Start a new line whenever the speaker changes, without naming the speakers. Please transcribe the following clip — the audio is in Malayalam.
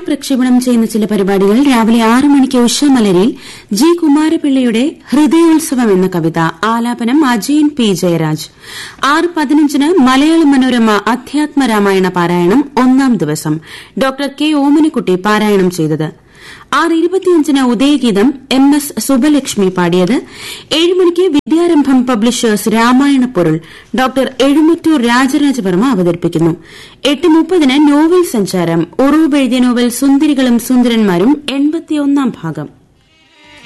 പ്രക്ഷേപണം ചെയ്യുന്ന ചില പരിപാടികൾ രാവിലെ ആറ് മണിക്ക് ഉഷമലരിൽ ജി കുമാരപിള്ളയുടെ ഹൃദയോത്സവം എന്ന കവിത ആലാപനം അജയൻ പി ജയരാജ് ആറ് പതിനഞ്ചിന് മലയാള മനോരമ അധ്യാത്മ രാമായണ പാരായണം ഒന്നാം ദിവസം ഡോക്ടർ കെ ഓമനക്കുട്ടി പാരായണം ചെയ്തത് ആറ് ഇരുപത്തിയഞ്ചിന് ഉദയഗീതം എം എസ് സുബലക്ഷ്മി പാടിയത് ഏഴ് മണിക്ക് വിദ്യാരംഭം പബ്ലിഷേഴ്സ് രാമായണ പൊരുൾ ഡോക്ടർ എഴുമറ്റൂർ രാജരാജവർമ്മ അവതരിപ്പിക്കുന്നു എട്ട് മുപ്പതിന് നോവൽ സഞ്ചാരം ഉറൂബ് എഴുതിയ നോവൽ സുന്ദരികളും സുന്ദരന്മാരും എൺപത്തിയൊന്നാം ഭാഗം